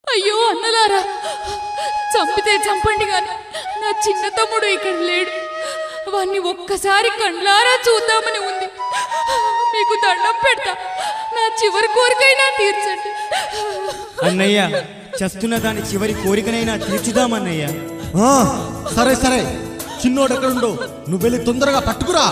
అయ్యో అన్నలారా చంపితే చంపండి గాని నా చిన్న తమ్ముడు ఇక్కడ లేడు వాణ్ణి ఒక్కసారి కండ్లారా చూద్దామని ఉంది మీకు దండం పెడతా నా చివరి కోరికైనా తీర్చండి అన్నయ్య చస్తున్న దాని చివరి కోరికనైనా తీర్చుదామన్నయ్య ఆ, సరే సరే చిన్నోడు ఎక్కడుండో నువ్వు వెళ్ళి తొందరగా పట్టుకురా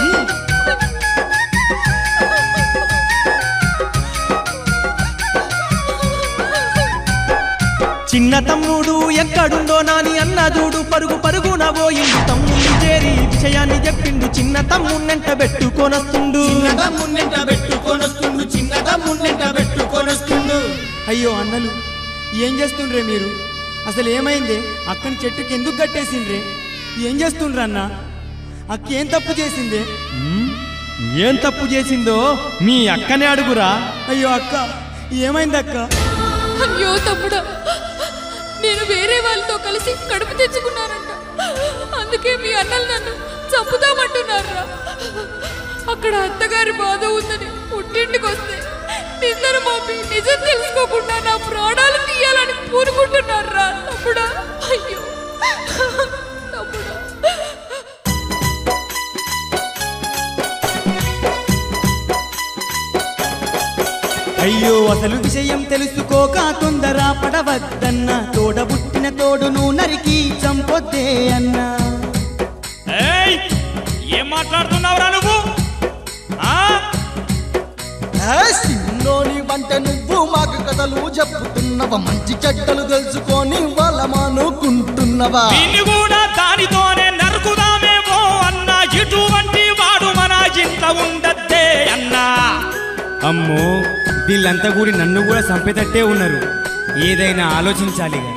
చిన్న తమ్ముడు ఎక్కడుందో నాని అన్న చూడు పరుగు పరుగున పోయిండు తమ్ముడిని చేరి విషయాన్ని చెప్పిండు చిన్న తమ్మున్నెంట పెట్టుకొనొస్తుండు చిన్నగా మున్నెంట పెట్టుకొనొస్తుండు చిన్నగా మున్నెంట పెట్టుకొనొస్తుండు అయ్యో అన్నలు ఏం చేస్తుండ్రే మీరు అసలు ఏమైంది అక్కని చెట్టుకి ఎందుకు కట్టేసిండ్రే ఏం చేస్తుండ్రు అన్న అక్క ఏం తప్పు చేసిందే ఏం తప్పు చేసిందో మీ అక్కనే అడుగురా అయ్యో అక్క ఏమైంది అక్క అయ్యో తమ్ముడా నేను వేరే వాళ్ళతో కలిసి కడుపు తెచ్చుకున్నానంట అందుకే మీ అన్నలు నన్ను చంపుదామంటున్నారా అక్కడ అత్తగారి బాధ ఉందని పుట్టింటికి వస్తే నిందరు మోపి నిజం తెలుసుకోకుండా నా ప్రాణాలు తీయాలని పూనుకుంటున్నారా తమ్ముడా అయ్యో తమ్ముడా అయ్యో అసలు విషయం తెలుసుకోక తొందర పడవద్దన్న తోడబుట్టిన తోడును నరికి చంపొద్దే అన్నా ఏయ్ ఏం మాట్లాడుతున్నావురా నువ్వు ఆ? సిన్నోని వంట నువ్వు మాకు కథలు చెప్పుతున్నవా మంచి చెడ్డలు తెలుసుకొని వాళ్ళ మానుకుంటున్నవా దీన్ని కూడా దానితోనే నరుకుదామేమో అన్న ఇటువంటి వాడు మన ఇంట ఉండద్దే అన్నా అమ్మో వీళ్ళంతా కూడి నన్ను కూడా చంపేటట్టే ఉన్నారు ఏదైనా ఆలోచించాలి ఇక.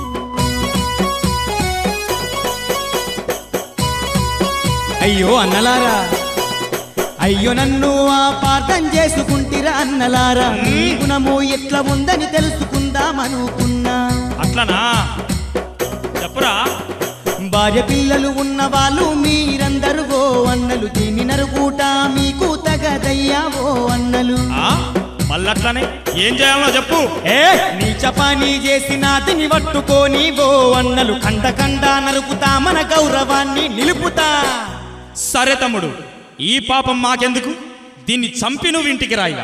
అయ్యో అన్నలారా అయ్యో నన్ను ఆపార్థం చేసుకుంటిరా అన్నలారా మీ గుణము ఎట్లా ఉందని తెలుసుకుందామనుకున్నా అట్లనా చెప్పురా భార్య పిల్లలు ఉన్న వాళ్ళు మీరందరూ ఓ అన్నలు దీన్ని నరుకూట మీకు తగదయ్యా ఓ అన్నలు ఆ? మళ్ళట్లనే ఏం చేయాలో చెప్పు ఏ నీచ పని చేసినాదిని పట్టుకొని ఓ అన్నలు కండ కండ నరుకుతా మన గౌరవాన్ని నిలుపుతా సరే తమ్ముడు ఈ పాపం మాకెందుకు దీన్ని చంపి నువ్వు ఇంటికి రాయిగా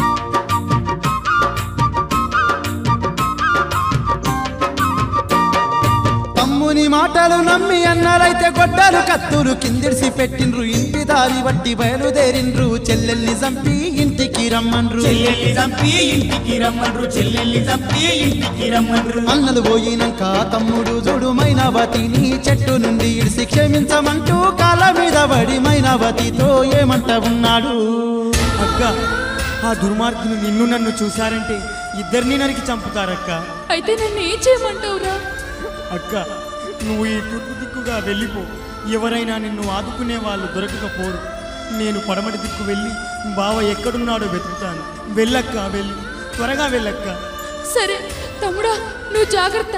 తమ్ముని మాటలు నమ్మి అన్నారైతే గొడ్డలు కత్తులు కిందిడిసి పెట్టిండ్రు ఇంటి దారి బట్టి బయలుదేరిండ్రు చెల్లెల్ని చంపి ఇంటికి రమ్మన్రు చెల్లెల్ని చంపి ఇంటికి రమ్మన్రు చెల్లెల్ని చంపి ఇంటికి రమ్మన్రు అన్నలు పోయినాక తమ్ముడు చూడు మైనావతిని చెట్టు నుండి ఇడిసి క్షమించమంటూ కాళ్ళ మీద పడి మైనావతితో ఏమంట ఉన్నాడు అక్క ఆ దుర్మార్గులు నిన్ను నన్ను చూశారంటే ఇద్దరిని నరికి చంపుతారక్క అయితే నన్ను ఏం చేయమంటావురా అక్క నువ్వు ఈ తూర్పు దిక్కుగా వెళ్ళిపో ఎవరైనా నిన్ను ఆదుకునే వాళ్ళు దొరకకపోరు నేను పడమటి దిక్కు వెళ్ళి బావ ఎక్కడున్నాడో వెతుకుతాను వెళ్ళక్క వెళ్ళి త్వరగా వెళ్ళక్క సరే తమ్ముడా నువ్వు జాగ్రత్త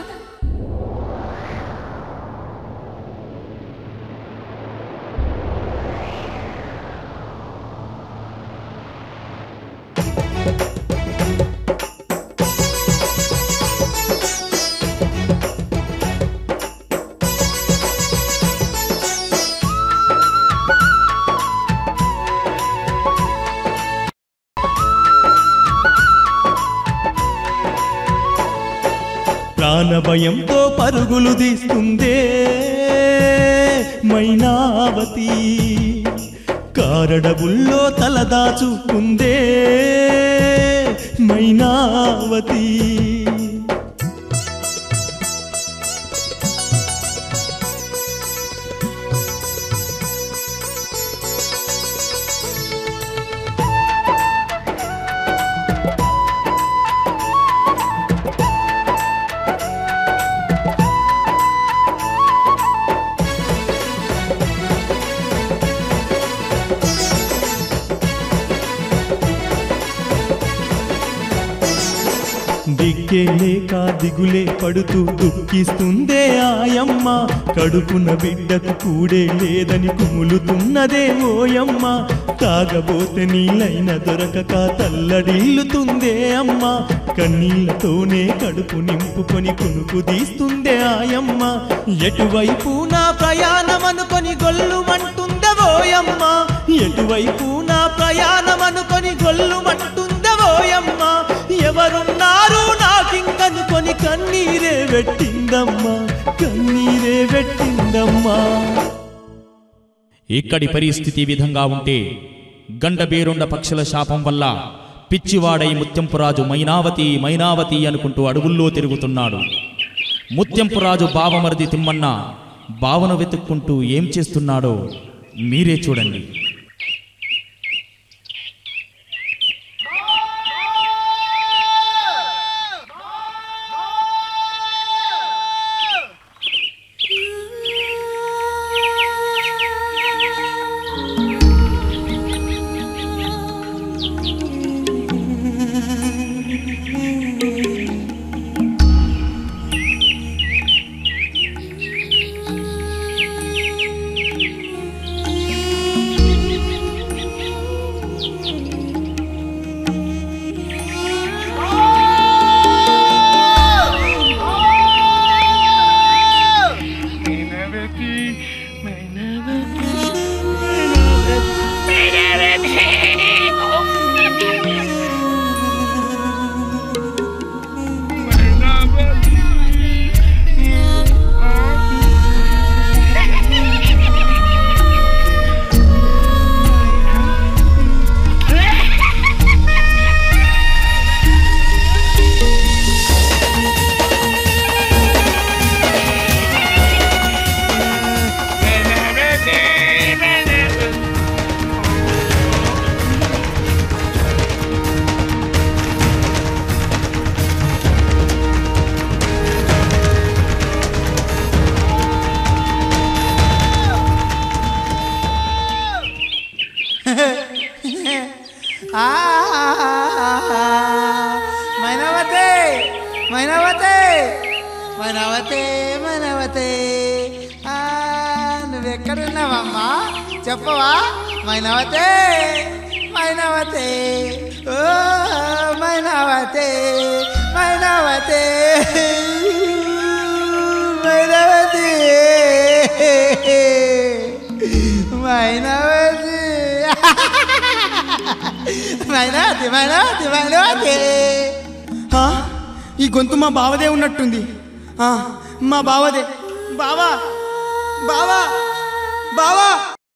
ప్రాణభయంతో పరుగులు తీస్తుందే మైనావతి కారడబుల్లో తలదాచుకుందే మైనావతి దిక్క దిక్కే లేక దిగులే పడుతూ దుఃఖిస్తుందే ఆయమ్మ కడుపున బిడ్డకు కూడే లేదని కుములుతున్నదే ఓయమ్మ తాగబోతే నీళ్ళైన దొరకక తల్లడిల్లుతుందే అమ్మ కన్నీళ్లతోనే కడుపు నింపుకొని కొనుకు తీస్తుందే ఆయమ్మ ఎటువైపు నా ప్రయాణం అనుకొని గొల్లుమంటుందవోయమ్మ ఎటువైపు నా ప్రయాణం అనుకొని గొల్లుమంటుందవోయమ్మ ఎవరున్నారు నాకింకనుకొని కన్నీరే పెట్టిందమ్మా కన్నీరే పెట్టిందమ్మా ఇక్కడి పరిస్థితి ఈ విధంగా ఉంటే గండబేరుండ పక్షుల శాపం వల్ల పిచ్చివాడై ముత్యంపురాజు మైనావతి మైనావతి అనుకుంటూ అడవుల్లో తిరుగుతున్నాడు ముత్యంపురాజు బావమరిది తిమ్మన్న బావను వెతుక్కుంటూ ఏం చేస్తున్నాడో మీరే చూడండి ఆ, మైనావతే మైనావతే మైనావతే మైనావతే ఆ, నువ్వెక్కడున్నావమ్మా చెప్పవా మైనావతే మైనావతే ఓ మైనావతే మైనావతే మైనావతి మైనావతి మైనావతి మైనావతి మైనావతి ఆ, ఈ గొంతు మా బావదే ఉన్నట్టుంది ఆ, మా బావదే బావా బావా బావా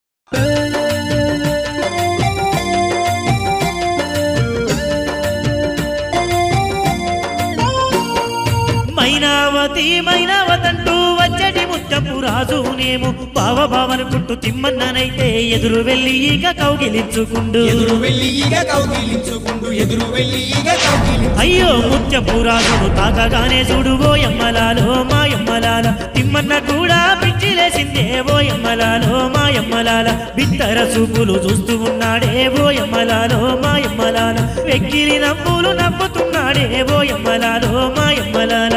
మైనావతి మైనావతంటూ వచ్చటి ముత్తపు రాజునేమో బావ బావనుకుంటూ తిమ్మన్ననైతే ఎదురు వెళ్ళి ఈగ కౌగిలించుకుండు ఎదురు వెళ్ళి ఈగ కౌగిలించుకుండు ఎదురు వెళ్ళి ఈగ కౌగిలి అయ్యో ముత్యపు రాజును తాకగానే చూడు ఓ ఎమ్మలాలో మా ఎమ్మలాల తిమ్మన్న కూడా పిచ్చిలేసిందే ఓ ఎమ్మలాలో మా ఎమ్మలాల బిత్తర చూపులు చూస్తూ ఉన్నాడే ఓ ఎమ్మలాలో మా ఎమ్మలాల వెక్కిలి నవ్వులు నవ్వుతున్నాడే ఓ ఎమ్మలాలో మా ఎమ్మలాల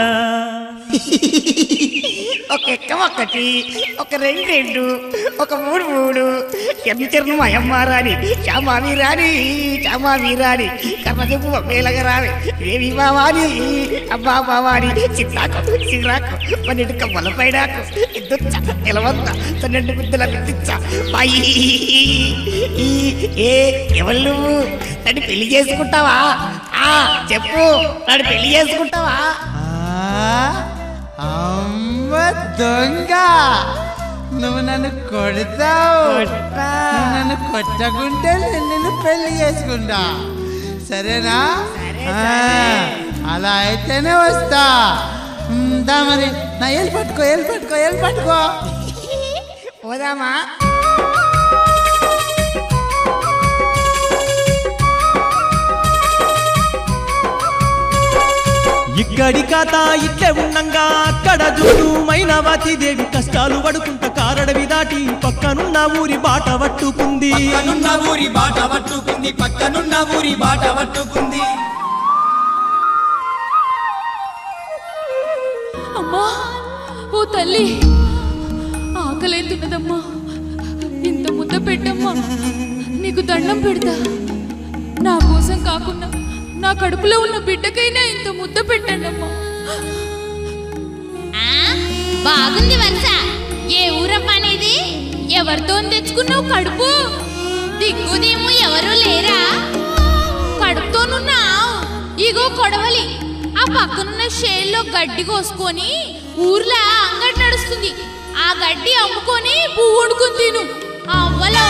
ఒక ఎక్క ఒకటి ఒక రెండు రెండు ఒక మూడు మూడు ఎంచరను మయమ్మారాని శ్యామావి రాని శ్యామావి రాని కర్మజపు మేలగ రాని దేవి బావాని అబ్బా బావాని చిత్తాకు సిరాకు పన్నెండు కమ్మల పైడాకు ఇద్దొచ్చ నిలవంత పన్నెండు గుద్దల విద్దిచ్చ పాయి ఈ ఏ ఎవరు నువ్వు నన్ను పెళ్లి చేసుకుంటావా ఆ చెప్పు నన్ను పెళ్లి చేసుకుంటావా ఆ, అమ్మ దొంగ నువ్వు నన్ను కొడతావు నువ్వు నన్ను కొట్టకుంటే నేను నిన్ను పెళ్లి చేసుకుంటా సరేనా ఆ, అలా అయితేనే వస్తా ఉమ్, దా మరి నా ఏళ్ళు పట్టుకో ఏళ్ళు పట్టుకో ఏళ్ళు పట్టుకో పోదామా ఇక్కడి కథ ఇట్లే ఉండంగా అక్కడ చూడు మైనవతి దేవి కష్టాలు పడుకుంట కారడవి దాటి పక్కనున్న ఊరి బాట పట్టుకుంది పక్కనున్న ఊరి బాట పట్టుకుంది పక్కనున్న ఊరి బాట పట్టుకుంది అమ్మా ఓ తల్లి ఆకలైతున్నదమ్మా ఇంత ముద్ద పెట్టమ్మా నీకు దండం పెడతా నా కోసం కాకుండా నా కడుపులో ఉన్న బిడ్డకైనా ఇంత ముద్ద పెట్టండమ్మా బాగుంది వరుస ఏ ఊరమ్మా అనేది ఎవరితో తెచ్చుకున్నావు కడుపు దిక్కుదేమో ఎవరూ లేరా కడుపుతోనున్నావు ఇగో కొడవలి ఆ పక్కనున్న షేల్లో గడ్డి కోసుకొని ఊర్లో అంగడి నడుస్తుంది ఆ గడ్డి అమ్ముకొని పువ్వు వండుకుని తిను అవ్వలో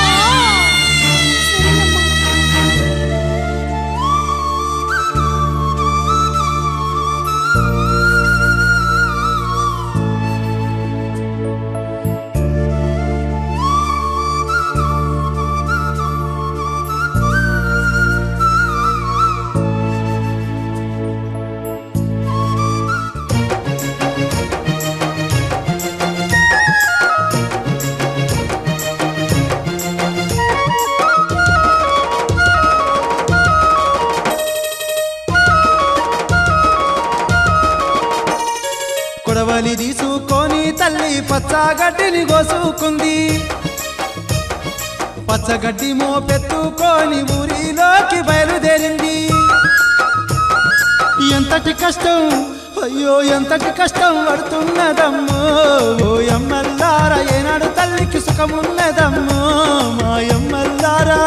కొడవలి తీసుకొని తల్లి పచ్చగడ్డిని కోసుకుంది పచ్చగడ్డి మోపెత్తుకొని ఊరిలోకి బయలుదేరింది ఎంతటి కష్టం అయ్యో ఎంతటి కష్టం పడుతున్నదమ్మో ఓ ఎమ్మల్లారా ఏనాడు తల్లికి సుఖమున్నదమ్మో మా ఎమ్మల్లారా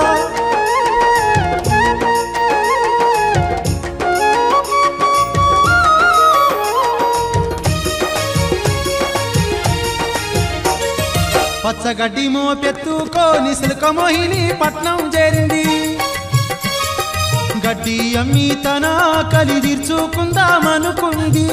పచ్చగడ్డి మోపెత్తుకొని సిలుక మోహిని పట్నం చేరింది గడ్డి అమ్మి తన కలి తీర్చుకుందామనుకుంది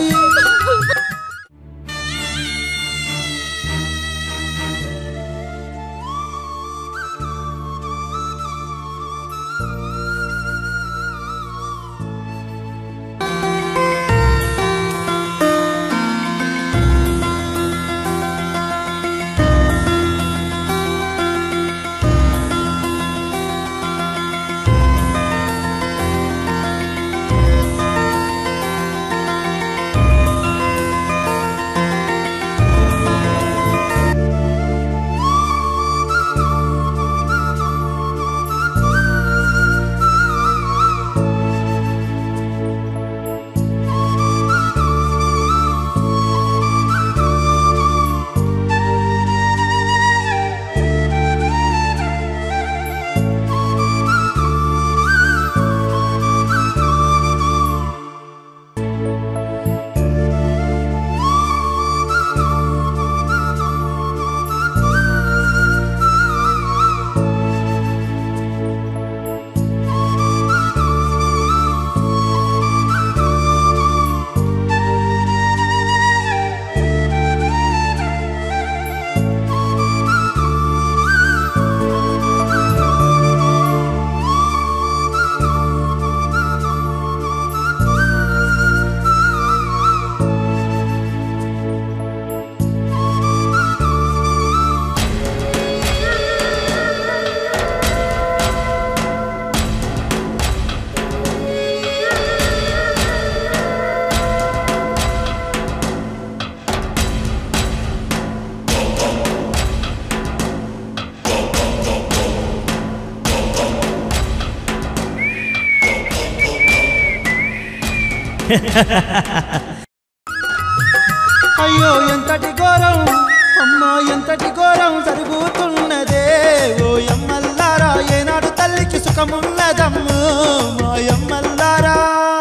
అయ్యో ఎంతటి ఘోరం అమ్మా ఎంతటి ఘోరం జరుగుతున్నదే ఓ ఎమ్మల్లారా ఏనాడు తల్లికి సుఖమున్నదమ్మో మా ఎమ్మల్లారా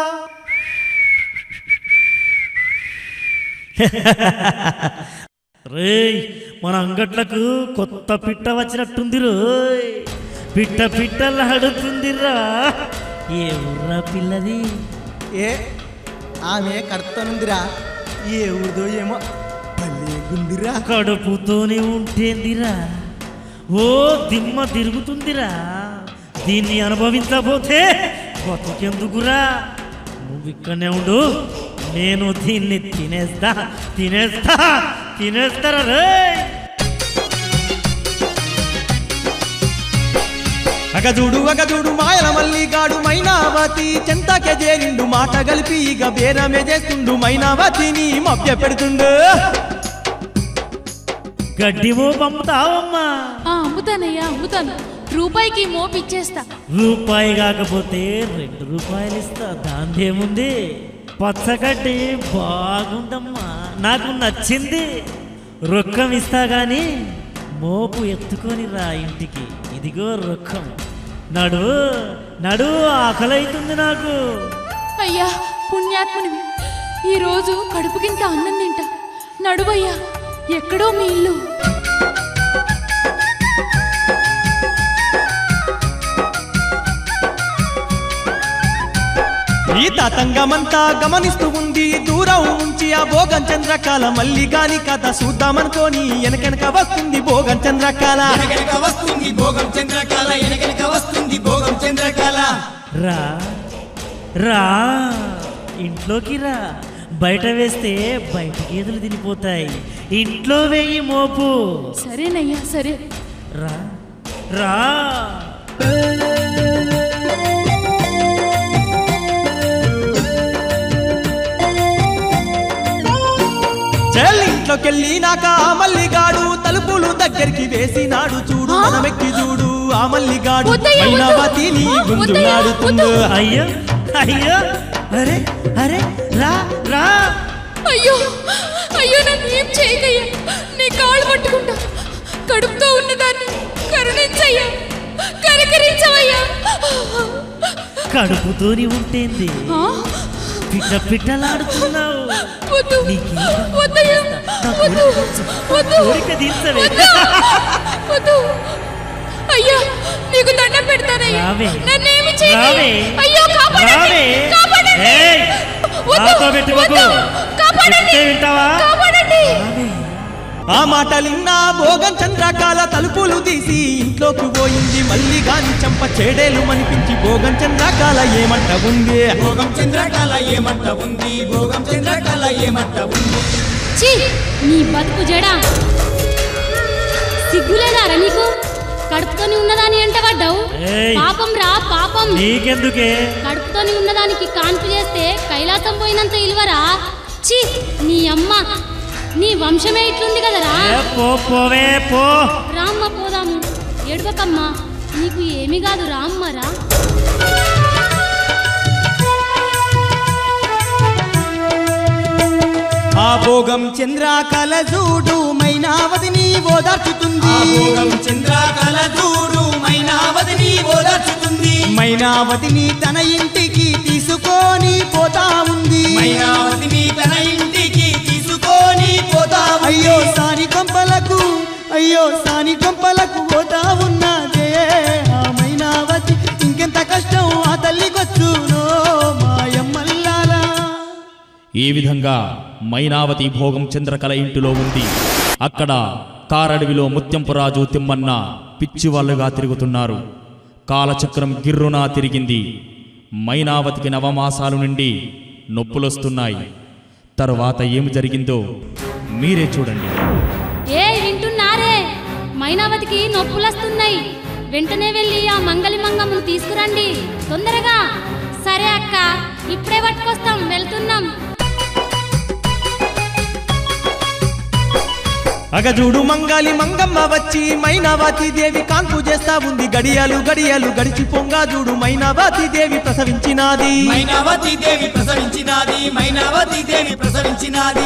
రేయ్ మన అంగట్లకు కొత్త పిట్ట వచ్చినట్టుంది రోయ్ పిట్ట పిట్టలాడుతుందిరా ఏ ఊర్రా పిల్లది ఏ ఆమె కడతనుందిరా ఏ ఊరిదో ఏమో భలేగుందిరా కడుపుతోనే ఉంటేందిరా ఓ దిమ్మ తిరుగుతుందిరా దీన్ని అనుభవించబోతే బతుకెందుకురా నువ్వు ఇక్కడనే ఉండు నేను దీన్ని తినేస్తా తినేస్తా తినేస్తారా రే అగజూడు అగజూడు మాయల మల్లిగాడు మైనావతి చెంతకే చేరిండు మాట గలిపి ఇక బేరమే చేస్తుండు మైనావతిని మభ్య పెడుతుండు గడ్డిమో పంపుతావమ్మా ఆ అమ్ముతానయ్యా అమ్ముతాను రూపాయికి మోపిచ్చేస్తా రూపాయి కాకపోతే రెండు రూపాయలు ఇస్తా దాందేముంది పచ్చగడ్డి బాగుందమ్మా నాకు నచ్చింది రొక్కం ఇస్తా గాని మోపు ఎత్తుకొని రా ఇంటికి ఇదిగో రొక్కం నడు నడు ఆకలైతుంది నాకు అయ్యా పుణ్యాత్మునివి ఈరోజు కడుపుకింత అన్నం తింటా నడువయ్యా ఎక్కడో మీ ఇల్లు ఈ తతంగమంతా గమనిస్తూ ఉంది దూరం ఉంచి ఆ భోగం చంద్రకాల మళ్ళీ గాని కథ చూద్దామనుకోని వెనకెనక వస్తుంది భోగం చంద్రకాల ఎనకెనక వస్తుంది భోగం చంద్రకాల ఎనకెనక వస్తుంది భోగం చంద్రకాల రా రా ఇంట్లోకి రా బయట వేస్తే బయట గేదెలు తినిపోతాయి ఇంట్లో వేయి మోపు సరేనయ్యా సరే రా రా చెల్లింట్లోకెళ్ళి నాక ఆ మల్లిగాడు తలుపులు దగ్గరికి వేసినాడు చూడు మనమెక్కి చూడు ఆ మల్లిగాడు వద్దయ్యా, వద్దు. మైనావతిని వద్దయ్యా, గుంజులాడుతుండు వద్దు. అయ్యో అయ్యో అరే అరే రా రా అయ్యో అయ్యో నన్ను ఏం చేయకయ్యా నీ కాళ్ళు పట్టుకుంటా కడుపుతో ఉన్నదాన్ని కరుణించయ్యా కరకరించవయ్యా కడుపుతోని ఉంటేంది ఆ? పిట్ట పిట్టలాడుతున్నావు వద్దు నీకేం వద్దయ్యా నా వద్దు కోరిక తీర్చు. వద్దు కోరిక తీర్చవే. వద్దు వద్దు అయ్యా నీకు దండం పెడతానయ్యా రావే. నన్నేమి చేయకయ్యా రావే. అయ్యో కాపాడండి రావే. కాపాడండి ఏయ్, వద్దు నాతో పెట్టుకోకు. వద్దు కాపాడండి చెప్తే వింటావా? కాపాడండి ఆ మాటలిన్నా భోగం చంద్రకాల తలుపులు తీసి ఇంట్లోకి పోయింది మళ్ళీ గాని చంప చెడేలు మనిపించి భోగం చంద్రకాల ఏమంట ఉంది భోగం చంద్రకాల ఏమంట ఉంది భోగం చంద్రకాల ఏమంట ఉంది ఛీ నీ బతుకు జడా సిగ్గులేదారా నీకు కడుపుతోని ఉన్నదాని ఎంట పడ్డావు ఏయ్. పాపం రా పాపం నీకెందుకే కడుపుతోని ఉన్నదానికి కాన్పు చేస్తే కైలాసం పోయినంత ఇలువరా ఛీ నీ అమ్మ నీ వంశమే ఇట్లుంది కదరా ఏ, పో పోవే పో రామ్మ పోదాము ఎడవకమ్మా నీకు ఏమి కాదు రామ్మరా ఆ భోగం చంద్రకళ చూడు మైనావతిని ఓదార్చుతుంది ఆ భోగం చంద్రకాల చూడు మైనావతిని ఓదార్చుతుంది మైనావతిని తన ఇంటికి తీసుకొని పోతా ఉంది మైనావతిని తన ఇంటికి తీసుకొని పోతా ఉంది. అయ్యో సాని కొంపలకు అయ్యో సాని కొంపలకు పోతా ఉన్నదే ఆ మైనావతి ఇంకెంత కష్టం ఆ తల్లికొచ్చునో మాయమ్మల్లాలా ఈ విధంగా మైనావతి భోగం చంద్రకళ ఇంటిలో ఉంది అక్కడ కారడవిలో ముత్యంపురాజు తిమ్మన్న పిచ్చివాళ్ళుగా తిరుగుతున్నారు కాలచక్రం గిర్రునా తిరిగింది మైనావతికి నవమాసాలు నుండి నొప్పులొస్తున్నాయి తరువాత ఏమి జరిగిందో మీరే చూడండి ఏ వింటున్నారే మైనావతికి నొప్పులస్తున్నాయి వెంటనే వెళ్ళి ఆ మంగలి మంగమ్మను తీసుకురండి తొందరగా సరే అక్క ఇప్పుడే పట్టుకొస్తాం వెళ్తున్నాం అగజూడు మంగాలి మంగమ్మ వచ్చి మైనావతి దేవి కాన్పు చేస్తా ఉంది గడియాలు గడియాలు గడిచి పొంగా చూడు మైనావతి దేవి ప్రసవించినాది మైనావతి దేవి ప్రసవించినాది మైనావతి దేవి ప్రసవించినాది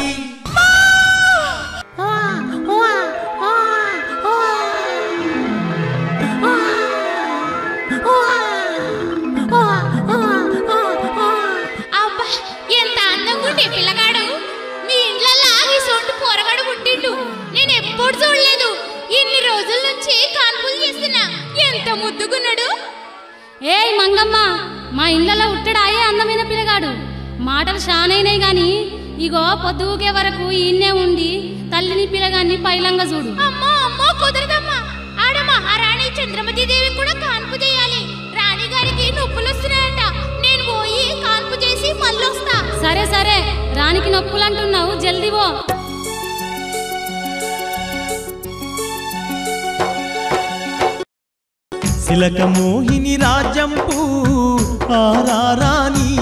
అబ్బా ఎంత అందంగా ఉండే పిల్లగాడు మీ ఇండ్లల్లో ఈ సొంటు పోరగాడు పుట్టిండు నేను ఎప్పుడు చూడలేదు ఇన్ని రోజుల నుంచి కాన్పులు చేస్తున్నా ఎంత ముద్దుగున్నాడు ఏయ్ మంగమ్మ మా ఇళ్ళలో ఉట్టడాయే అందమైన పిల్లగాడు మాటలు షానైనాయి గాని ఇగో పొద్దుకే వరకు ఈయన్నే ఉండి తల్లిని పిల్లగాన్ని పైలంగా చూడు అమ్మో అమ్మో కుదరదమ్మా ఆడ మహారాణి చంద్రమతి దేవి కూడా కాన్పు చేయాలి రాణి గారికి నొప్పులు వస్తున్నాయంట నేను పోయి కాన్పు చేసి మళ్ళొస్తా సరే సరే రానికి నొప్పులు అంటున్నావు జల్దీ పో సిలక మోహిని రాజ్యంపు ఆరారాణి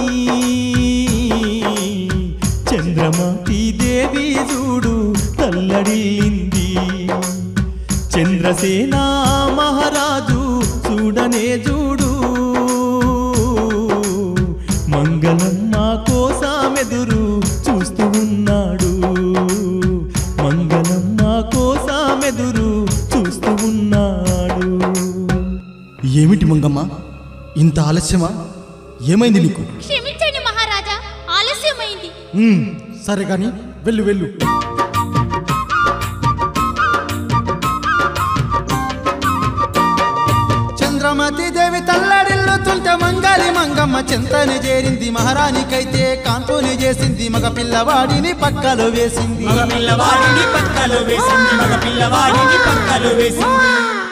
చంద్రమతి దేవి చూడు తల్లడిల్లింది చంద్రసేన మహారాజు చూడనే చూడు మంగళమ్మ కోసమెదురు చూస్తూ ఉన్నాడు మంగళమ్మ కోసమెదురు చూస్తూ ఉన్నాడు ఏమిటి మంగమ్మ ఇంత ఆలస్యమా ఏమైంది నీకు క్షమించండి మహారాజా ఆలస్యమైంది ఉమ్, సరే కానీ వెళ్ళు వెళ్ళు చంద్రమతి దేవి తల్లడిల్లుతుంటే మంగాలి మంగమ్మ చింతని చేరింది మహారాణికైతే కాంతుని చేసింది మగ పిల్లవాడిని పక్కలో వేసింది మగ పిల్లవాడిని పక్కలో వేసింది మగ పిల్లవాడిని పక్కలో వేసింది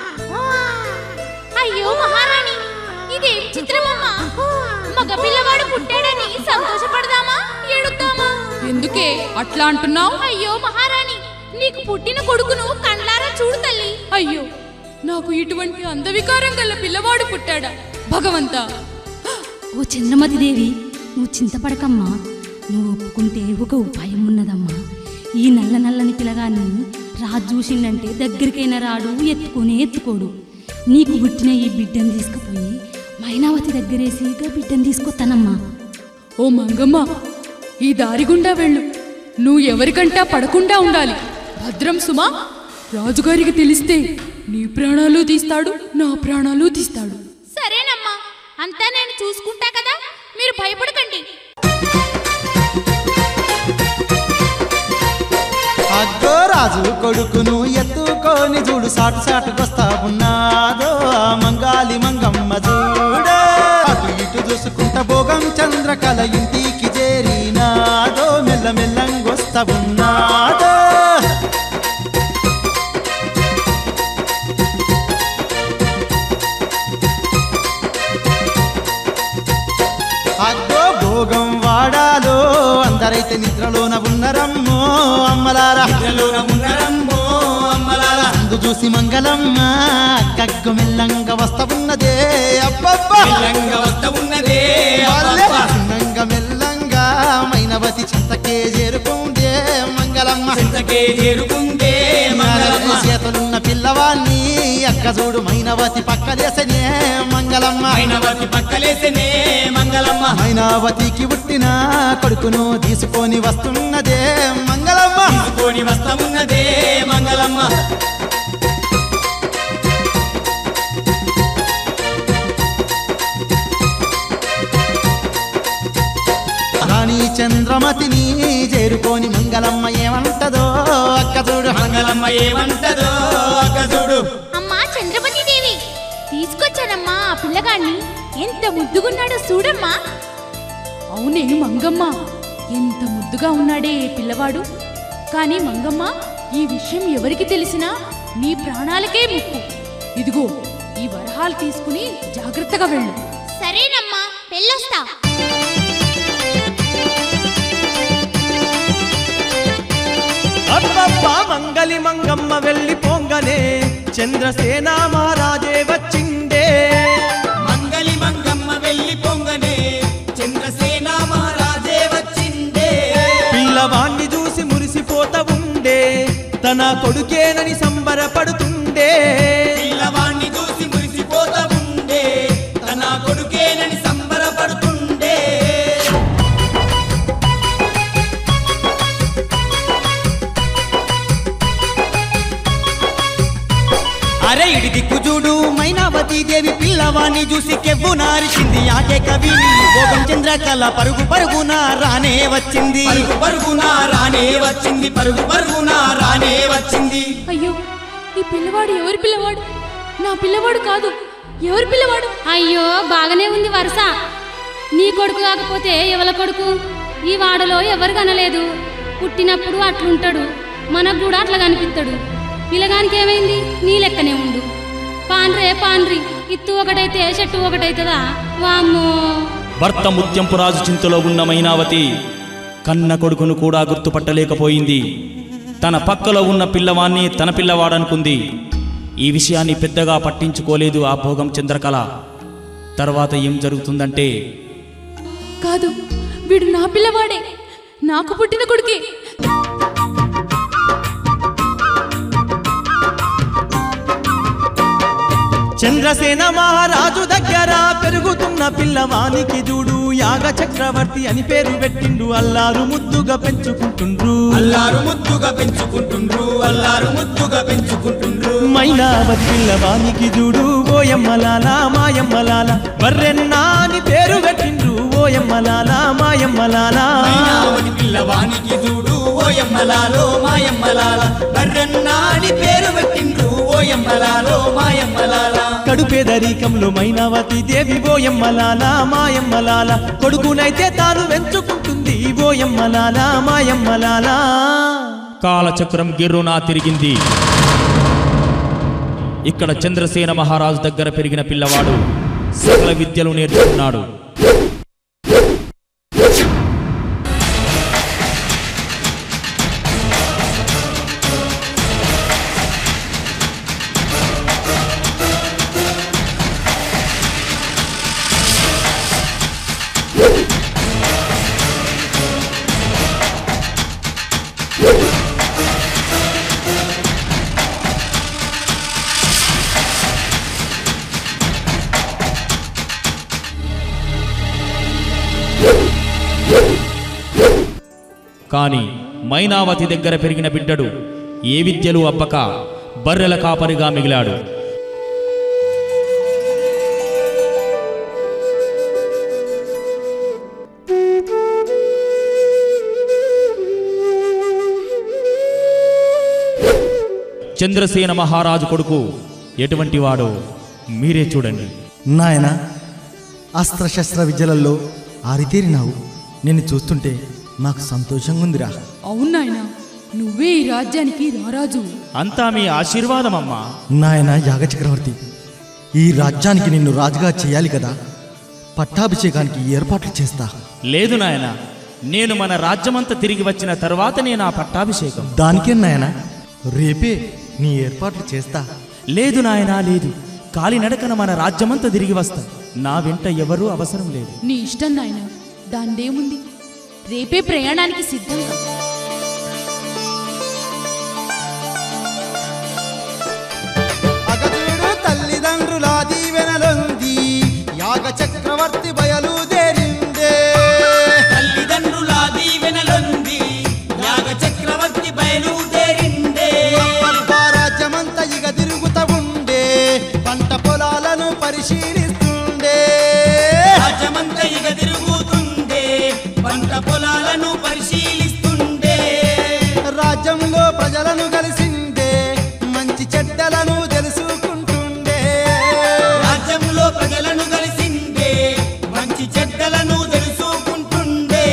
అయ్యో మహారాణి ఇదేం చిత్రమమ్మా మగ పిల్లవాడు పుట్టాడని సంతోషపడదామా ఏడుద్దామా ఎందుకే అట్లా అంటున్నావు అయ్యో మహారాణి నీకు పుట్టిన కొడుకును కండ్లారా చూడు తల్లి అయ్యో నాకు ఇటువంటి అందవికారం గల పిల్లవాడు పుట్టాడా భగవంతా ఓ చంద్రమతి దేవి నువ్వు చింతపడకమ్మా నువ్వు ఒప్పుకుంటే ఒక ఉపాయం ఉన్నదమ్మా ఈ నల్ల నల్లని పిల్లగాన్ని రాజు చూసిండంటే దగ్గరికైనా రాడు ఎత్తుకునే ఎత్తుకోడు నీకు పుట్టిన ఈ బిడ్డను తీసుకుపోయి మైనావతి దగ్గరేసి ఇక బిడ్డను తీసుకొస్తానమ్మా ఓ మంగమ్మ ఈ దారి గుండా వెళ్ళు నువ్వు ఎవరికంటా పడకుండా ఉండాలి భద్రం సుమా రాజుగారికి తెలిస్తే నీ ప్రాణాలు తీస్తాడు నా ప్రాణాలు తీస్తాడు సరేనమ్మా అంతా నేను చూసుకుంటా కదా మీరు భయపడకండి అగ్గో రాజు కొడుకును ఎత్తుకొని చూడు సాటు సాటుకొస్తా ఉన్నాదో ఆ మంగాలి మంగమ్మ చూడు అటు ఇటు చూసుకుంటా భోగం చంద్రకళ ఇంటికి చేరినాదో మెల్ల మెల్లంగొస్తా ఉన్నాదో అగ్గో భోగం వాడాలో అందరైతే నిద్రలోన ఉన్నరమ్మో అమ్మలారా నిద్రలోన ఉన్నరమ్మో అమ్మలారా అందు చూసి మంగళమ్మ అక్కగ్గు మెల్లంగా వస్తా ఉన్నదే అబ్బబ్బా మెల్లంగా వస్తా ఉన్నదే వాళ్ళే అబ్బబ్బా. చిన్నంగా మెల్లంగా మైనవతి చింతకే చేరుకుందే మంగళమ్మ చింతకే చేరుకుందే మంగళమ్మ చేతులున్న పిల్లవాణ్ణి అక్క చూడు మైనవతి పక్కలేసనే మంగళమ్మ మైనవతి పక్కలేసనే మంగళమ్మ మైనావతికి పుట్టిన కొడుకును తీసుకొని వస్తున్నదే మంగళమ్మ తీసుకొని వస్తా ఉన్నదే మంగళమ్మ రాణి చంద్రమతిని చేరుకొని మంగళమ్మ ఏమంటదో అక్క చూడు మంగళమ్మ ఏమంటదో అక్క చూడు అమ్మా చంద్రమతి దేవి తీసుకొచ్చానమ్మా ఆ పిల్లగాడిని ఎంత ముద్దుగున్నాడో చూడమ్మా అవునే మంగమ్మ ఎంత ముద్దుగా ఉన్నాడే ఈ పిల్లవాడు కానీ మంగమ్మ ఈ విషయం ఎవరికి తెలిసినా నీ ప్రాణాలకే ముప్పు ఇదిగో ఈ వరహాలు తీసుకుని జాగ్రత్తగా వెళ్ళు సరేనమ్మా వెళ్ళొస్తా అబ్బబ్బా మంగలి మంగమ్మ వెళ్ళి పొంగనే చంద్రసేన మహారాజే వచ్చిండే మంగళి మంగమ్మ వెళ్ళి పొంగనే చంద్రసేన మహారాజే వచ్చిందే పిల్లవాణ్ణి చూసి మురిసిపోత ఉండే తన కొడుకేనని సంబరపడుతుండే పిల్లవాణ్ణి చూసి మురిసిపోతా ఉండే తన కొడుకేనని సంబరపడుతుండే అరే ఇడి దిక్కు చూడు మైనావతి దేవి పిల్లవాణ్ణి చూసి కెవ్వు నారిచింది ఆటే కవిని భోగం చంద్రకళ పరుగు పరుగున రానే వచ్చింది పరుగు పరుగున రానే వచ్చింది పరుగు పరుగున రానే వచ్చింది అయ్యో ఈ పిల్లవాడు ఎవరి పిల్లవాడు నా పిల్లవాడు కాదు ఎవరి పిల్లవాడు అయ్యో బాగానే ఉంది వరుస నీ కొడుకు కాకపోతే ఎవల కొడుకు ఈ వాడలో ఎవరు కనలేదు పుట్టినప్పుడు అట్లుంటాడు మనకు కూడా అట్లా కనిపిస్తాడు పిల్లగానికి ఏమైంది నీ లెక్కనే ఉండు పాన్రే పాన్రి ఇత్తు ఒకటైతే చెట్టు ఒకటైతుందా వామ్మో భర్త ముత్యంపు రాజు చింతలో ఉన్న మైనావతి కన్న కొడుకును కూడా గుర్తుపట్టలేకపోయింది తన పక్కలో ఉన్న పిల్లవాణ్ణి తన పిల్లవాడనుకుంది ఈ విషయాన్ని పెద్దగా పట్టించుకోలేదు ఆ భోగం చంద్రకళ తర్వాత ఏం జరుగుతుందంటే కాదు వీడు నా పిల్లవాడే నాకు పుట్టిన కొడుకే చంద్రసేన మహారాజు దగ్గర పెరుగుతున్న పిల్లవానికి చూడు యాగ చక్రవర్తి అని పేరు పెట్టిండు అల్లారు ముద్దుగా పెంచుకుంటుండ్రు అల్లారు ముద్దుగా పెంచుకుంటుండ్రు అల్లారు ముద్దుగా పెంచుకుంటుండ్రు మైనావతి పిల్లవానికి చూడు ఓయమ్మలాల మాయమ్మలాల బర్రెన్నా అని పేరు పెట్టిండ్రు ఓయమ్మలాల మాయమ్మలాల మైనావతి పిల్లవానికి చూడు ఓయమ్మలాలో మాయమ్మలాల బర్రన్నా అని పేరు పెట్టిండ్రు ఓయమ్మలాలో మాయమ్మలాల కడుపేదరికంలో మైనావతి దేవి ఓయమ్మలాల మాయమ్మలాల కొడుకునైతే తాను వెంచుకుంటుంది ఓయమ్మలాల మాయమ్మలాల కాలచక్రం గిర్రునా తిరిగింది ఇక్కడ చంద్రసేన మహారాజు దగ్గర పెరిగిన పిల్లవాడు సకల విద్యలు నేర్చుకున్నాడు కాని మైనావతి దగ్గర పెరిగిన బిడ్డడు ఏ విద్యలు అబ్బక బర్రెల కాపరిగా మిగిలాడు చంద్రసేన మహారాజు కొడుకు ఎటువంటి వాడో మీరే చూడండి నాయన అస్త్రశస్త్ర విద్యలలో ఆరితేరినావు నిన్ను చూస్తుంటే నాకు సంతోషంగా ఉందిరా అవునాయన నువ్వే ఈ రాజ్యానికి రారాజు అంతా మీ ఆశీర్వాదమమ్మా నాయన యాగ చక్రవర్తి ఈ రాజ్యానికి నిన్ను రాజుగా చేయాలి కదా పట్టాభిషేకానికి ఏర్పాట్లు చేస్తా లేదు నాయన నేను మన రాజ్యమంతా తిరిగి వచ్చిన తర్వాత నేను ఆ పట్టాభిషేకం దానికే నాయన రేపే నీ ఏర్పాట్లు చేస్తా లేదు నాయనా లేదు కాలినడకన మన రాజ్యమంతా తిరిగి వస్తా నా వెంట ఎవరూ అవసరం లేదు నీ ఇష్టం నాయన దాందేముంది రేపే ప్రయాణానికి సిద్ధంగా అగదుడు తల్లిదండ్రుల దీవెనలొంది యాగ చక్రవర్తి బయలుదేరిందే తల్లిదండ్రుల దీవెనలొంది యాగ చక్రవర్తి బయలుదేరిండే అబ్బబ్బా రాజ్యమంతా ఇక తిరుగుతా ఉండే పంట పొలాలను పరిశీలిస్తుండే రాజ్యమంత ఇక తిరుగుతుండే పంట పొలాలను పరిశీలిస్తుండే రాజ్యంలో ప్రజలను కలిసిందే మంచి చెడ్డలను తెలుసుకుంటుండే రాజ్యంలో ప్రజలను కలిసిందే మంచి చెడ్డలను తెలుసుకుంటుండే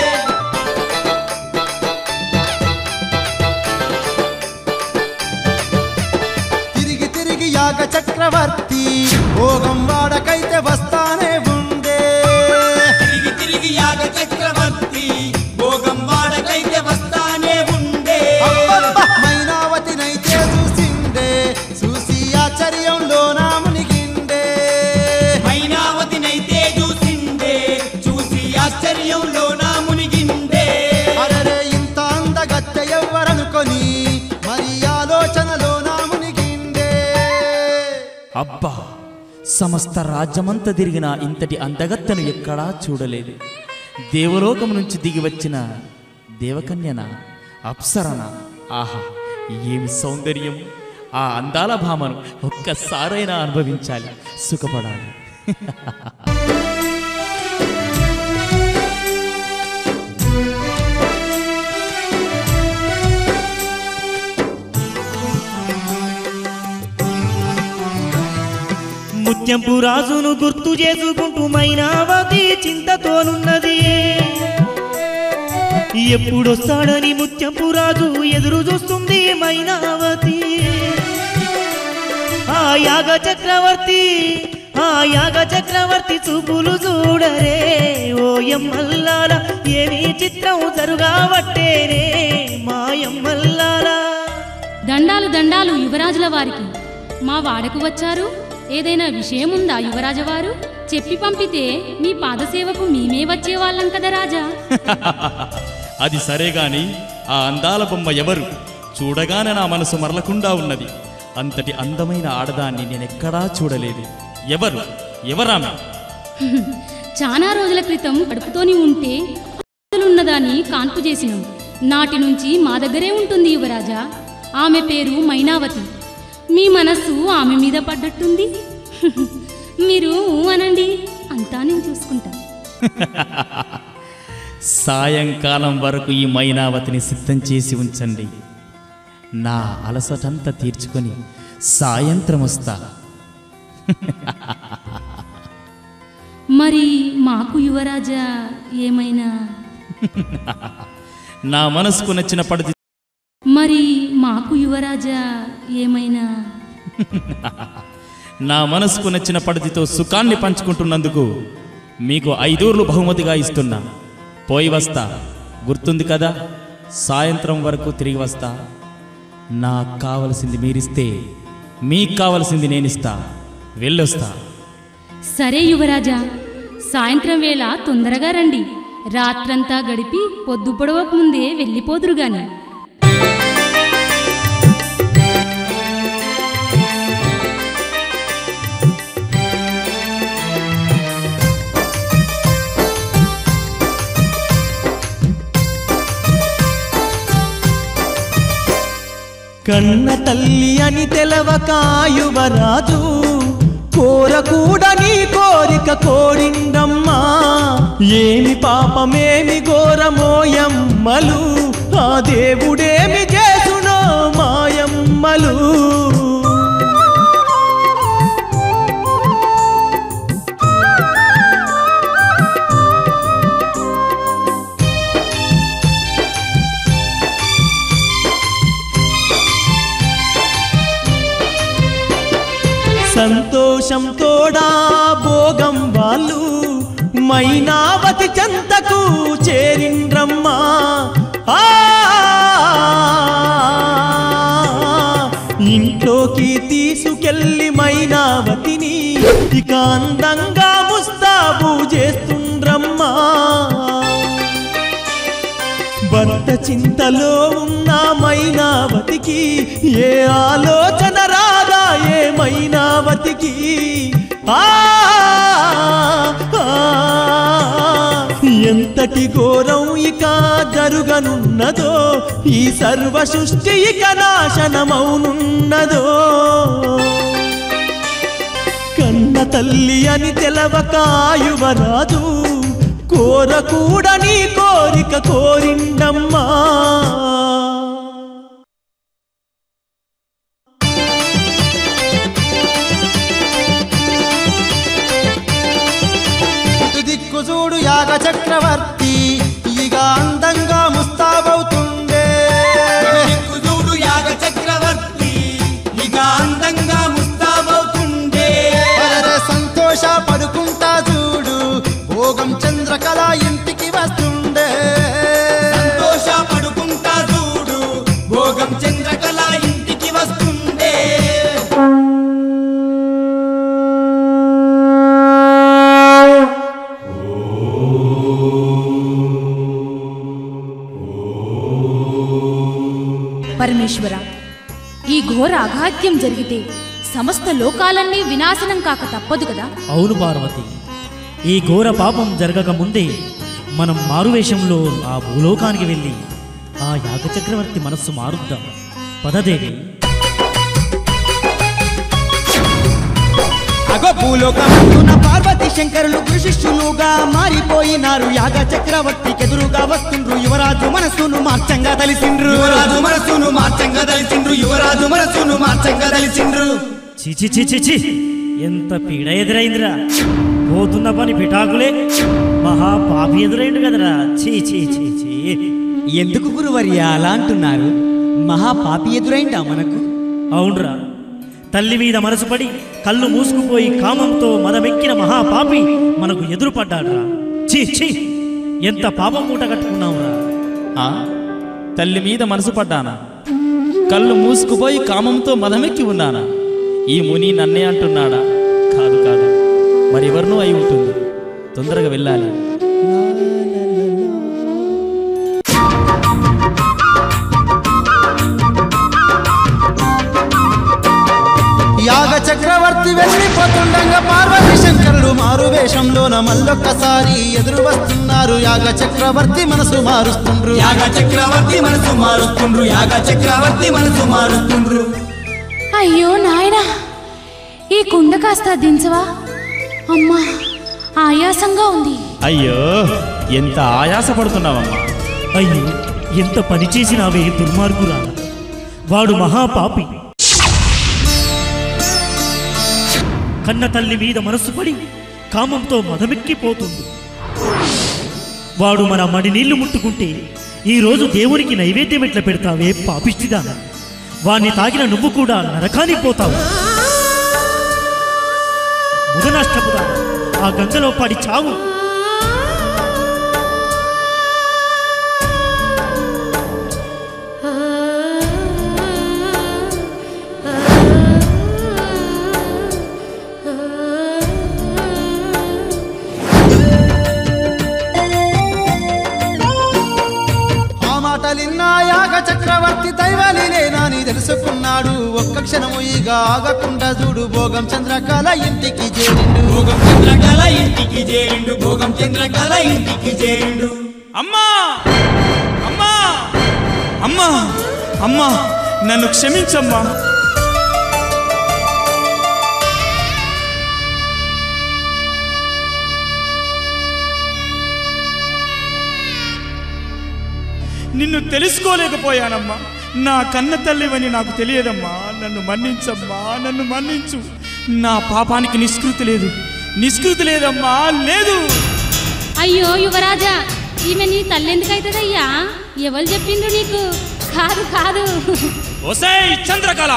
తిరిగి తిరిగి యాగ చక్రవర్తి భోగం వాడకైతే వస్తానే ఉండే తిరిగి తిరిగి యాగ చక్రవర్తి భోగం వాడకైతే వస్తానే ఉండే అబ్బబ్బా, మైనావతినైతే చూసిండే చూసి ఆశ్చర్యంలో నా మునిగిండే మైనావతినైతే చూసిండే చూసి ఆశ్చర్యంలో నా మునిగిండే అరరే ఇంత అందగత్త ఎవ్వరనుకొని మరి ఆలోచనలో నా మునిగిండే అబ్బా సమస్త రాజ్యమంతా తిరిగిన ఇంతటి అందగత్తెను ఎక్కడా చూడలేదు దేవలోకం నుంచి దిగి వచ్చిన దేవకన్యన అప్సరన ఆహా ఏమి సౌందర్యం ఆ అందాల భామను ఒక్కసారైనా అనుభవించాలి సుఖపడాలి ముత్యంపు రాజును గుర్తు చేసుకుంటూ మైనావతి చింతతోనున్నది ఎప్పుడొస్తాడని ముత్యంపు రాజు ఎదురు చూస్తుంది మైనావతి ఆ యాగ చక్రవర్తి ఆ యాగ చక్రవర్తి చూపులు చూడరే ఓయమ్మల్లాల ఏమి చిత్రం జరుగావట్టేనే మాయమ్మల్లాలా దండాలు దండాలు యువరాజుల వారికి మా వాడకు వచ్చారు ఏదైనా విషయం ఉందా యువరాజవారు చెప్పి పంపితే మీ పాదసేవకు మేమే వచ్చేవాళ్ళం కదా రాజా అది సరే గాని ఆ అందాల బొమ్మ ఎవరు చూడగానే నా మనసు మరలకుండా ఉన్నది అంతటి అందమైన ఆడదాన్ని నేనెక్కడా చూడలేదు ఎవరు ఎవరామె చాలా రోజుల క్రితం కడుపుతోని ఉంటే ఉన్నదాన్ని కాన్పు చేసినాం నాటి నుంచి మా దగ్గరే ఉంటుంది యువరాజా ఆమె పేరు మైనావతి మీ మనస్సు ఆమె మీద పడ్డట్టుంది మీరు ఊ అనండి అంతా నేను చూసుకుంటా సాయంకాలం వరకు ఈ మైనావతిని సిద్ధం చేసి ఉంచండి నా అలసటంతా తీర్చుకొని సాయంత్రం వస్తా మరి మాకు యువరాజా ఏమైనా నా మనసుకు నచ్చిన పడితే మరి మాకు యువరాజా ఏమైనా నా మనసుకు నచ్చిన పడితితో సుఖాన్ని పంచుకుంటున్నందుకు మీకు ఐదూర్లు బహుమతిగా ఇస్తున్నా పోయి వస్తా గుర్తుంది కదా సాయంత్రం వరకు తిరిగి వస్తా నాకు కావలసింది మీరిస్తే మీకు కావలసింది నేనిస్తా వెళ్ళొస్తా సరే యువరాజా సాయంత్రం వేళ తొందరగా రండి రాత్రంతా గడిపి పొద్దు పొడవక ముందే వెళ్ళిపోదురు గాని కన్న తల్లి అని తెలవక యువరాజు కోరకూడని కోరిక కోరిందమ్మా ఏమి పాపమేమి ఘోరమోయమ్మలు ఆ దేవుడేమి చేసునో మాయమ్మలు సంతోషం తోడా భోగం వాళ్ళు మైనావతి చెంతకు చేరిండ్రమ్మా ఆ! ఇంట్లోకి తీసుకెళ్ళి మైనావతిని ఇక అందంగా ముస్తాబు చేస్తుండ్రమ్మా భర్త చింతలో ఉన్న మైనావతికి ఏ ఆలోచన రాదా ఏ మైనావతికి ఆ ఆ, ఎంతటి ఘోరం ఇక జరుగనున్నదో ఈ సర్వ సృష్టి ఇక నాశనమౌనున్నదో కన్న తల్లి అని తెలవక యువరాజు కోరకూడని కోరిక కోరిండమ్మా ఇటు దిక్కు చూడు యాగ చక్రవర్తి ఇక అందంగా ముస్తాబవుతుండే చూడు యాగ చక్రవర్తి ఇక అందంగా ముస్తాబవుతుండే అరెరే సంతోష పడుకుంటా చూడు భోగం చంద్రకళ ఇంటికి వస్తుండే సంతోష పడుకుంటా చూడు భోగం చంద్రకళ ఇంటికి వస్తుండే పరమేశ్వర ఈ ఘోర అఘాత్యం జరిగితే సమస్త లోకాలన్నీ వినాశనం కాక తప్పదు కదా అవును పార్వతి ఈ ఘోర పాపం జరగక ముందే మనం మారువేషంలో ఆ భూలోకానికి వెళ్ళి ఆ యాగ చక్రవర్తి మనస్సు మారుద్దాం పదదేవి అగో భూలోకమందున పార్వతి శంకరులు గురు శిష్యులుగా మారిపోయినారు యాగ చక్రవర్తికి ఎదురుగా వస్తుండ్రు యువరాజు మనసును మార్చంగా తలిసిండ్రు యువరాజు మనసును మార్చంగా దలిచిండ్రు యువరాజు మనసును మార్చంగా దలిచిండ్రు చిచి చిచి చి ఎంత పీడ ఎదురైందిరా పోతున్న పని పిఠాకులే మహా పాపి ఎదురైండు కదరా చీ చీ చీ చీ ఎందుకు గురువర్య అలా అంటున్నారు మహా పాపి ఎదురైందా మనకు అవునరా తల్లి మీద మనసు పడి కళ్ళు మూసుకుపోయి కామంతో మదమెక్కిన మహాపాపి మనకు ఎదురుపడ్డాడ్రా ఛీ ఛీ ఎంత పాపం మూట కట్టుకున్నావురా ఆ తల్లి మీద మనసు పడ్డానా కళ్ళు మూసుకుపోయి కామంతో మదమెక్కి ఉన్నానా ఈ ముని నన్నే అంటున్నాడా కాదు కాదు మరెవరినో అయి ఉంటుంది తొందరగా వెళ్ళాలి యాగ చక్రవర్తి వెళ్ళిపోతుండగా పార్వతి శంకరులు మారు వేషంలోన మళ్ళొక్కసారి ఎదురు వస్తున్నారు యాగ చక్రవర్తి మనసు మారుస్తుండ్రు యాగ చక్రవర్తి మనసు మారుతుండ్రు యాగ చక్రవర్తి మనసు మారుతుండ్రు అయ్యో నాయనా ఈ కుండ కాస్త దించవా అమ్మా ఆయాసంగా ఉంది అయ్యో ఎంత ఆయాసపడుతున్నావమ్మా అయ్యో ఎంత పని చేసినావే దుర్మార్గురా వాడు మహాపాపి కన్న తల్లి మీద మనసు పడి కామంతో మదమెక్కిపోతుంది వాడు మన మడి నీళ్లు ముట్టుకుంటే ఈ రోజు దేవునికి నైవేద్యం ఎట్లా పెడతావే పాపిష్టిదాన వాణ్ణి తాగిన నువ్వు కూడా నరకానికి పోతావు ముదనష్టపుదా ఆ గంగలో పడి చావు ఆ మాటలిన్నా యాగ చక్రవర్తి దైవాలినేనాని తెలుసుకున్నాడు ఒక్క క్షణము ఇక ఆగకుండా చూడు భోగం చంద్రకళ ఇంటికి చేరిండు భోగం చంద్రకళ ఇంటికి చేరిండు భోగం చంద్రకళ ఇంటికి చేరిండు అమ్మా అమ్మా అమ్మా అమ్మా నన్ను క్షమించమ్మా నిన్ను తెలుసుకోలేకపోయానమ్మా నా కన్న తల్లివని నాకు తెలియదమ్మా నన్ను మన్నించమ్మా నన్ను మన్నించు నా పాపానికి నిష్కృతి లేదు నిష్కృతి లేదమ్మా లేదు అయ్యో యువరాజా ఈమె నీ తల్లెందుకైతుందయ్యా ఎవరు చెప్పిండ్రు నీకు కాదు కాదు ఒసేయ్ చంద్రకళ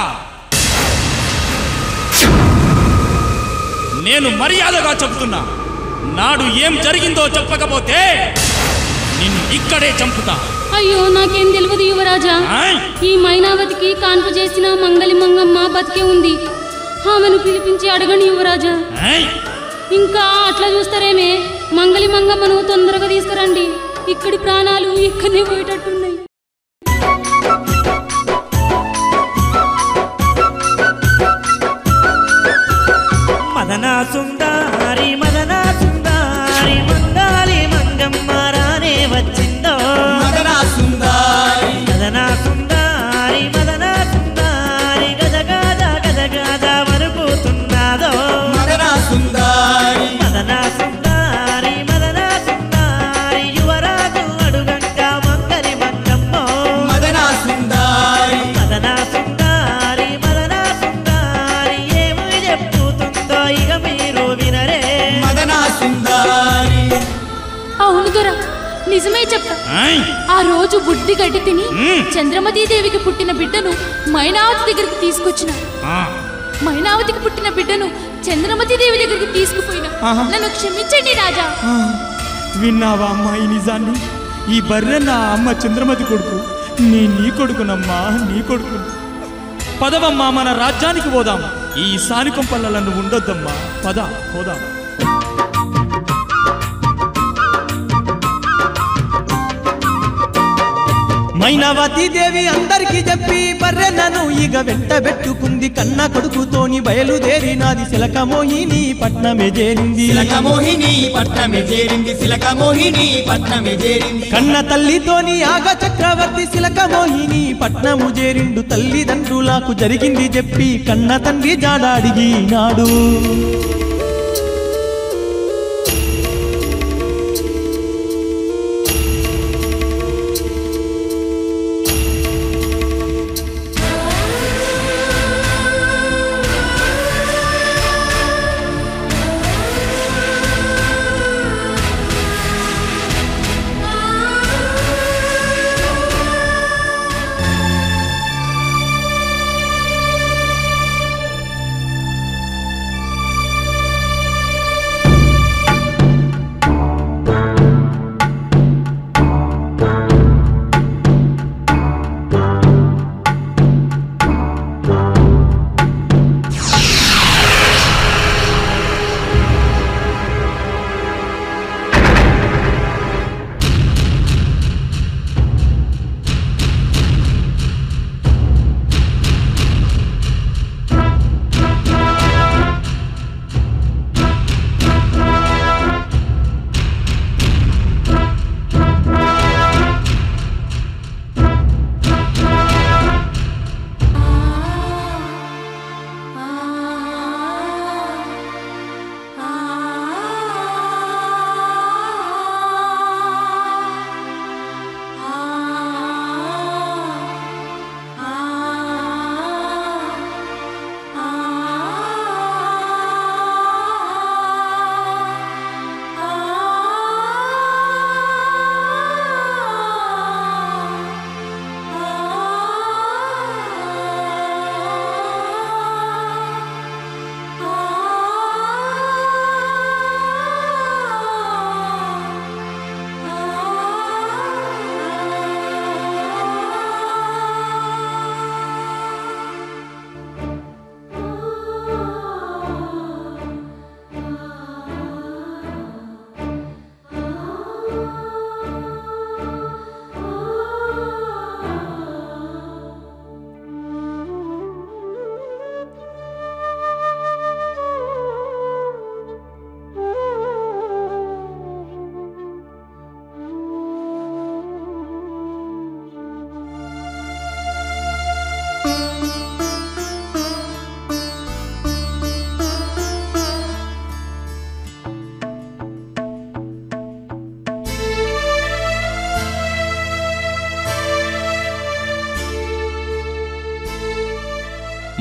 నేను మర్యాదగా చెబుతున్నా నాడు ఏం జరిగిందో చెప్పకపోతే నిన్ను ఇక్కడే చంపుతా అయ్యో నాకేం తెలియదు యువరాజా ఆయ్! ఈ మైనావతికి కాన్పు చేసిన మంగలి మంగమ్మ బతికే ఉంది ఆమెను పిలిపించి అడగండి యువరాజా ఏయ్! ఇంకా అట్లా చూస్తారేమే మంగలి మంగమ్మను తొందరగా తీసుకురండి ఇక్కడి ప్రాణాలు ఇక్కడనే పోయేటట్టున్నాయి మదనా సుందారి మదనా సుందారి మంగాలి మంగమ్మ రానే వచ్చిందో మదనా సుందారి మదనా సుందారి మదనా సుందారి గదగాద గదగాద వరుకుతున్నాదో మదనా సుందారి మదనా సుందారి మదనా సుందారి యువరాజు అడుగంట మంగలి మంగమ్మో మదనా సుందారి మదనా సుందారి మదనా సుందారి ఏమి చెప్పుతుందో ఇక మీరు వినరే మదనా సుందారి అవును దొర నిజమే చెప్తా ఆయ్! ఆ రోజు బుద్ధి గడ్డి తిని మ్మ్. చంద్రమతీ దేవికి పుట్టిన బిడ్డను మైనావతి దగ్గరికి తీసుకొచ్చిన ఆ, మైనావతికి పుట్టిన బిడ్డను చంద్రమతి దేవి దగ్గరికి తీసుకుపోయిన ఆహా. నన్ను క్షమించండి రాజా ఆ, విన్నావా అమ్మా ఈ నిజాన్ని ఈ బర్రె నా అమ్మ చంద్రమతి కొడుకు నీ నీ కొడుకునమ్మా నీ కొడుకు పదవమ్మా మన రాజ్యానికి పోదాం ఈ సాలికొంపల్లను ఉండొద్దమ్మా పద పోదాం మైనావతి దేవి అందరికి చెప్పి బర్రెనను ఇక వెంట పెట్టుకుంది కన్న కొడుకుతోని బయలుదేరినాది శిలక మోహిని పట్నమే చేరింది శిలక మోహిని పట్నమే చేరింది శిలక మోహిని పట్నమే చేరింది కన్న తల్లితోని ఆగ చక్రవర్తి శిలక మోహిని పట్నము చేరిండు తల్లిదండ్రులకు జరిగింది చెప్పి కన్న తండ్రి జాడ అడిగినాడు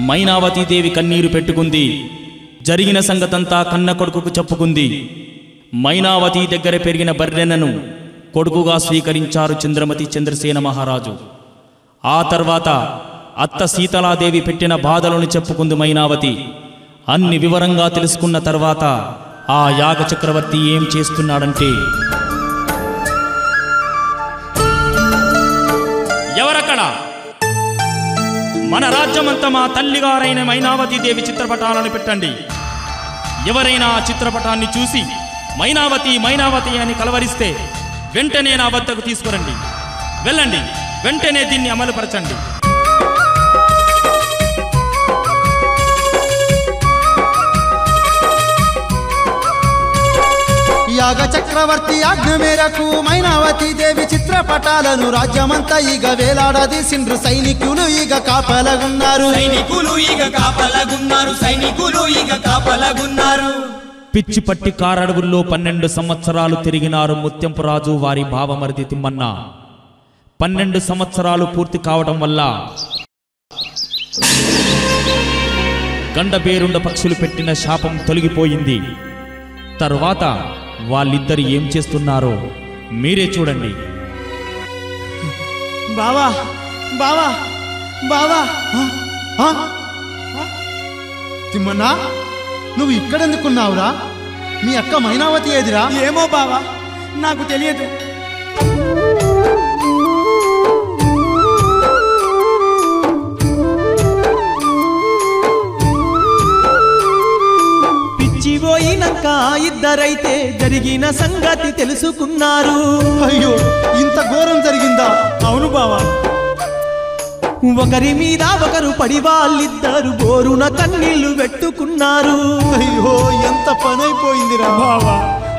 మైనావతీదేవి కన్నీరు పెట్టుకుంది జరిగిన సంగతంతా కన్న కొడుకుకు చెప్పుకుంది మైనావతి దగ్గర పెరిగిన బర్రెనను కొడుకుగా స్వీకరించారు చంద్రమతి చంద్రసేన మహారాజు ఆ తర్వాత అత్త సీతలాదేవి పెట్టిన బాధలను చెప్పుకుంది మైనావతి అన్ని వివరంగా తెలుసుకున్న తర్వాత ఆ యాగ చక్రవర్తి ఏం చేస్తున్నాడంటే ఎవరక్కడ మన రాజ్యమంతా మా తల్లిగారైన మైనావతి దేవి చిత్రపటాలను పెట్టండి ఎవరైనా ఆ చిత్రపటాన్ని చూసి మైనావతి మైనావతి అని కలవరిస్తే వెంటనే నా వద్దకు తీసుకురండి వెళ్ళండి వెంటనే దీన్ని అమలుపరచండి యాగ చక్రవర్తి ఆజ్ఞ మేరకు మైనావతి దేవి చిత్రపటాలను రాజ్యమంతా ఇక వేలాడదీసిండ్రు సైనికులు ఇక కాపలగున్నారు సైనికులు ఇక కాపలగున్నారు సైనికులు ఇక కాపలగున్నారు పిచ్చి పట్టి కారడవుల్లో పన్నెండు సంవత్సరాలు తిరిగినారు ముత్యంపురాజు వారి భావమరిది తిమ్మన్న పన్నెండు సంవత్సరాలు పూర్తి కావడం వల్ల గండబేరుండ పక్షులు పెట్టిన శాపం తొలగిపోయింది తర్వాత వాళ్ళిద్దరు ఏం చేస్తున్నారో మీరే చూడండి బావా బావా బావా ఆ? ఆ? తిమ్మన్నా నువ్వు ఇక్కడెందుకున్నావురా మీ అక్క మైనావతి ఏదిరా ఏమో బావా నాకు తెలియదు పిచ్చిపోయినాక ఇద్దరైతే జరిగిన సంగతి తెలుసుకున్నారు అయ్యో ఇంత ఘోరం జరిగిందా అవును బావా ఒకరి మీద ఒకరు పడి వాళ్ళిద్దరు బోరున కన్నీళ్లు పెట్టుకున్నారు అయ్యో ఎంత పనైపోయిందిరా బావా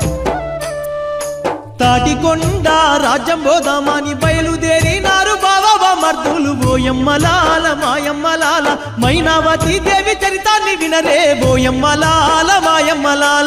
తాటికొండ రాజ్యం పోదామని బయలుదేరినారు బాబా మర్దులు బోయమ్మలాల మాయమ్మలాల మైనావతి దేవి చరితాన్ని వినరే బోయమ్మలాల మాయమ్మలాల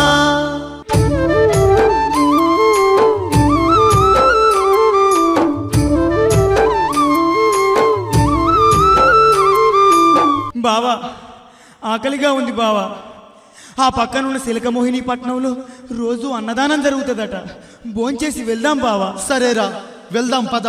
బావా ఆకలిగా ఉంది బావా ఆ పక్కనున్న శిలకమోహిని పట్నంలో రోజు అన్నదానం జరుగుతుందట భోంచేసి వెళ్దాం బావా సరేరా వెళ్దాం పద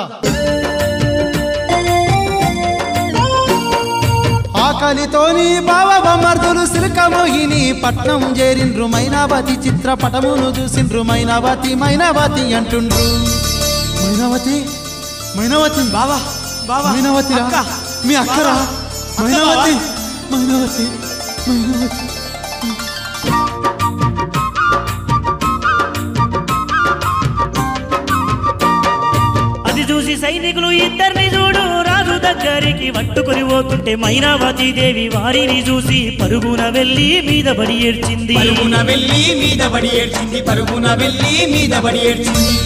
ఆకలితోని బావ బొమ్మర్దులు సిల్కమోహిని పట్నం చేరిండ్రు మైనావతి చిత్రపటమును చూసిండ్రు మైనావతి మైనావతి అంటుండ్రు మైనావతి మైనావతి బావా బావా మైనావతి అక్క, మీ అక్కరా మైనావతి మైనావతి మైనావతి అది చూసి సైనికులు ఇద్దరిని చూడు రాజు దగ్గరికి పట్టుకొని పోతుంటే మైనావతి దేవి వారిని చూసి పరుగున వెళ్ళి మీద పడి ఏడ్చింది పరుగున వెళ్ళి మీద పడి ఏడ్చింది పరుగున వెళ్ళి మీద పడి ఏడ్చింది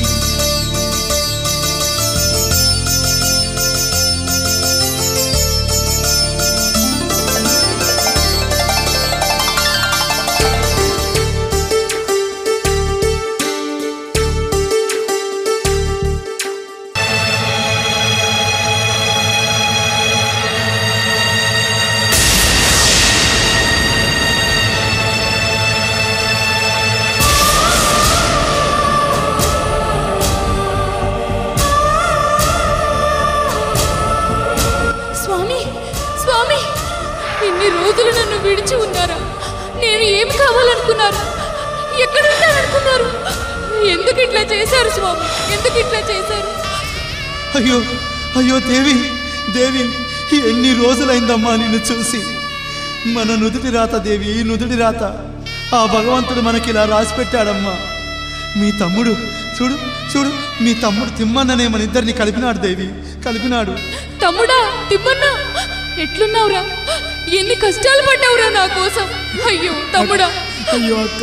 స్వామి స్వామి ఇన్ని రోజులు నన్ను విడిచి ఉన్నారా నేను ఏం కావాలనుకున్నారు ఎక్కడ ఉంటాననుకున్నారు ఎందుకు ఇట్లా చేశారు స్వామి ఎందుకు ఇట్లా చేశారు అయ్యో అయ్యో దేవి దేవి ఎన్ని రోజులైందమ్మా నిన్ను చూసి మన నుదుటి రాత దేవి నుదుటి రాత ఆ భగవంతుడు మనకి ఇలా రాసి పెట్టాడమ్మా మీ తమ్ముడు చూడు చూడు మీ తమ్ముడు తిమ్మన్ననే మన ఇద్దరిని కలిపినాడు దేవి కలిపినాడు తమ్ముడా తిమ్మన్నా ఎట్లున్నావురా ఎన్ని కష్టాలు పడ్డావురా నా కోసం అయ్యో తమ్ముడా అయ్యో అక్క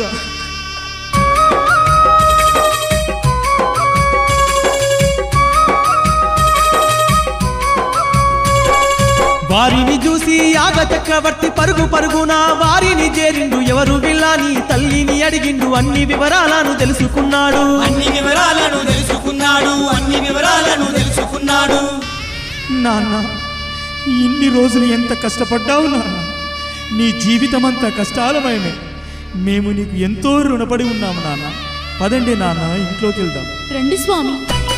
వారిని చూసి యాగ చక్రవర్తి పరుగు పరుగున వారిని చేరిండు ఎవరు విల్లాని తల్లిని అడిగిండు అన్ని వివరాలను తెలుసుకున్నాడు అన్ని వివరాలను తెలుసుకున్నాడు అన్ని వివరాలను తెలుసుకున్నాడు నాన్న ఇన్ని రోజులు ఎంత కష్టపడ్డావు నాన్న నీ జీవితం అంతా కష్టాలమయమే మేము నీకు ఎంతో రుణపడి ఉన్నాము నాన్న పదండి నాన్న ఇంట్లోకి వెళ్దాం రండి స్వామి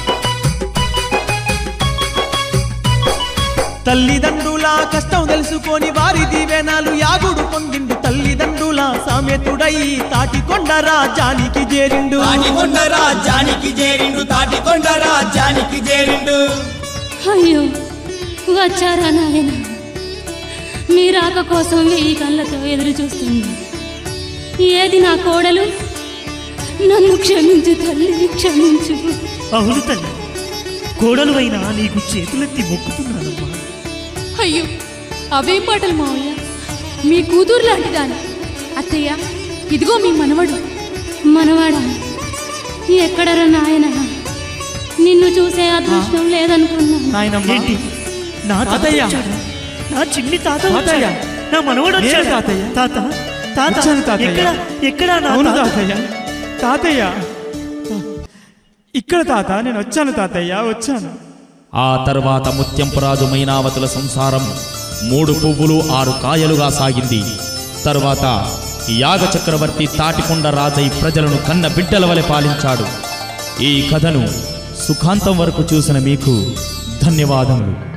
తల్లిదండ్రుల కష్టం తెలుసుకొని వారి దీవెనాలు యాగుడు పొందిండు తల్లిదండ్రుల సామెతుడై తాటికొండ రాజానికి చేరిండు తాటికొండ రాజ్యానికి చేరిండు తాటికొండ రాజ్యానికి చేరిండు అయ్యో వచ్చారా నాయన మీ రాక కోసం వెయ్యి కళ్ళతో ఎదురు చూస్తుంది ఏది నా కోడలు నన్ను క్షమించు తల్లి క్షమించు అవును తల్లి కోడలు అయినా నీకు చేతులెత్తి మొక్కుతున్నానమ్మా అయ్యో అవేం మాటలు మావయ్య మీ కూతురు లాంటి దాని అత్తయ్య ఇదిగో మీ మనవడు మనవాడా ఎక్కడరా నాయన నిన్ను చూసే అదృష్టం లేదనుకున్నా ఏంటి నా తాతయ్య నా చిన్ని తాత తాతయ్య. వచ్చాడా? నా మనవడు నేను వచ్చాడా? తాతయ్య. తాత తాత వచ్చాను తాతయ్య. ఎక్కడ ఎక్కడ నా అవును తాత? తాతయ్య తాతయ్య ఇక్కడ తాత నేను వచ్చాను తాతయ్య వచ్చాను ఆ తర్వాత ముత్యంపురాజు మైనావతుల సంసారం మూడు పువ్వులు ఆరు కాయలుగా సాగింది తరువాత యాగ చక్రవర్తి తాటికొండ రాజై ప్రజలను కన్న బిడ్డల వలె పాలించాడు ఈ కథను సుఖాంతం వరకు చూసిన మీకు ధన్యవాదములు